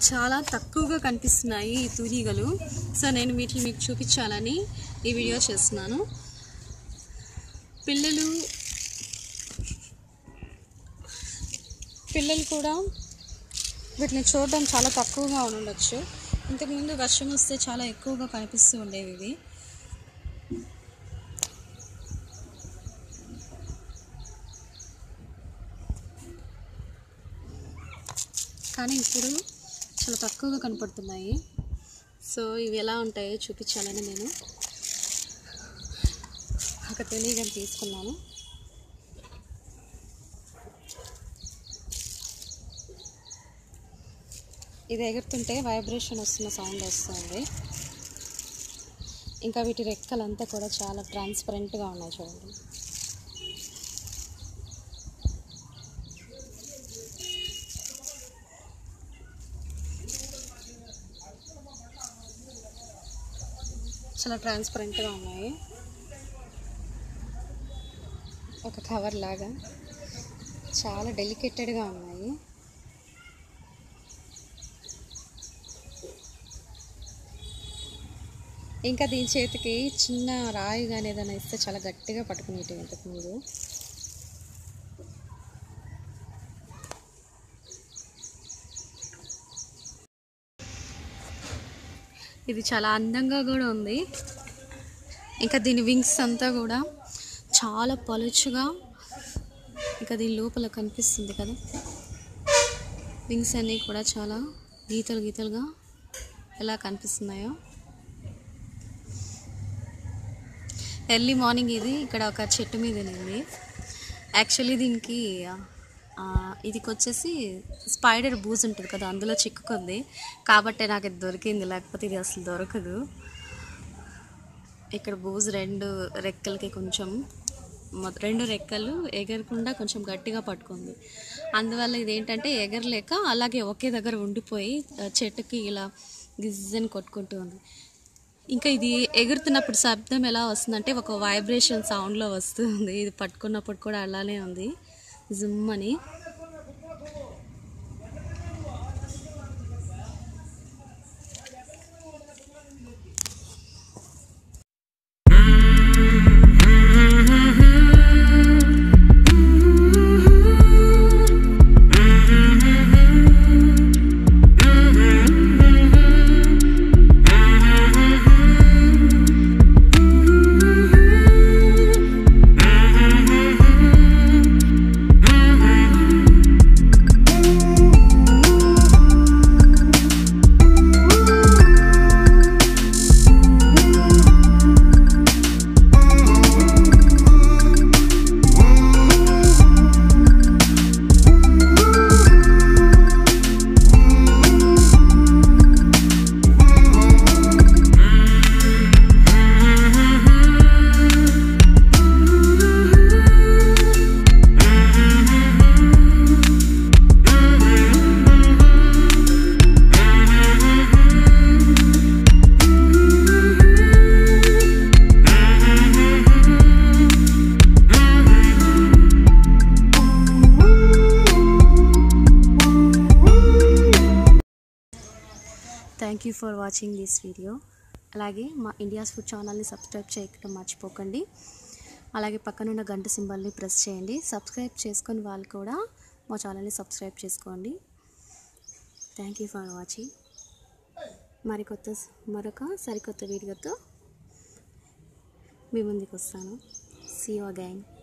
చాలా తక్కువగా కనిపిస్తున్నాయి ఈ తూనీగలు సో నేను వీటిని మీకు చూపించాలని ఈ వీడియో చేస్తున్నాను పిల్లలు పిల్లలు కూడా వీటిని చూడడం చాలా తక్కువగా ఉండొచ్చు ఇంతకుముందు వర్షం వస్తే చాలా ఎక్కువగా కనిపిస్తూ ఉండేవి ఇవి కానీ ఇప్పుడు చాలా తక్కువగా కనపడుతున్నాయి సో ఇవి ఎలా ఉంటాయో చూపించాలని నేను ఒక తెలియని తీసుకున్నాను ఇది ఎగురుతుంటే వైబ్రేషన్ వస్తున్న సౌండ్ వస్తుంది ఇంకా వీటి రెక్కలంతా కూడా చాలా ట్రాన్స్పరెంట్గా ఉన్నాయి చూడండి చాలా ట్రాన్స్పరెంట్గా ఉన్నాయి ఒక కవర్ లాగా చాలా డెలికేటెడ్గా ఉన్నాయి ఇంకా దీని చేతికి చిన్న రాయి కానీ ఏదైనా ఇస్తే చాలా గట్టిగా పట్టుకునేటివి ఇంతకుముందు ఇది చాలా అందంగా కూడా ఉంది ఇంకా దీని వింగ్స్ అంతా కూడా చాలా పలుచుగా ఇంకా దీని లోపల కనిపిస్తుంది కదా వింగ్స్ అన్నీ కూడా చాలా గీతలు గీతలుగా ఎలా కనిపిస్తున్నాయో ఎర్లీ మార్నింగ్ ఇది ఇక్కడ ఒక చెట్టు మీద ఉంది యాక్చువల్లీ దీనికి ఆ, ఇదికి వచ్చేసి స్పైడర్ బూజ్ ఉంటుంది కదా అందులో చిక్కుకుంది కాబట్టి నాకు ఇది దొరికింది లేకపోతే ఇది అసలు దొరకదు ఇక్కడ బూజ్ రెండు రెక్కలకి కొంచెం మొ- రెండు రెక్కలు ఎగరకుండా కొంచెం గట్టిగా పట్టుకుంది అందువల్ల ఇదేంటంటే ఎగరలేక అలాగే ఒకే దగ్గర ఉండిపోయి ఆ, చెట్టుకి ఇలా గిజ్జని కొట్టుకుంటూ ఉంది ఇంకా ఇది ఎగురుతున్నప్పుడు శబ్దం ఎలా వస్తుందంటే ఒక వైబ్రేషన్ సౌండ్లో వస్తుంది ఇది పట్టుకున్నప్పుడు కూడా అలానే ఉంది జుమ్ అని thank you for watching this video అలాగే మా ఇండియాస్ ఫుడ్ ఛానల్ని సబ్స్క్రైబ్ చేయడం మర్చిపోకండి అలాగే పక్కనున్న గంట సింబల్ని ప్రెస్ చేయండి సబ్స్క్రైబ్ చేసుకొని వాళ్ళు కూడా మా ఛానల్ని సబ్స్క్రైబ్ చేసుకోండి థ్యాంక్ యూ ఫర్ వాచింగ్ మరికొత్త మరొక సరికొత్త వీడియోతో మీ ముందుకు వస్తాను సీ యూ అగైన్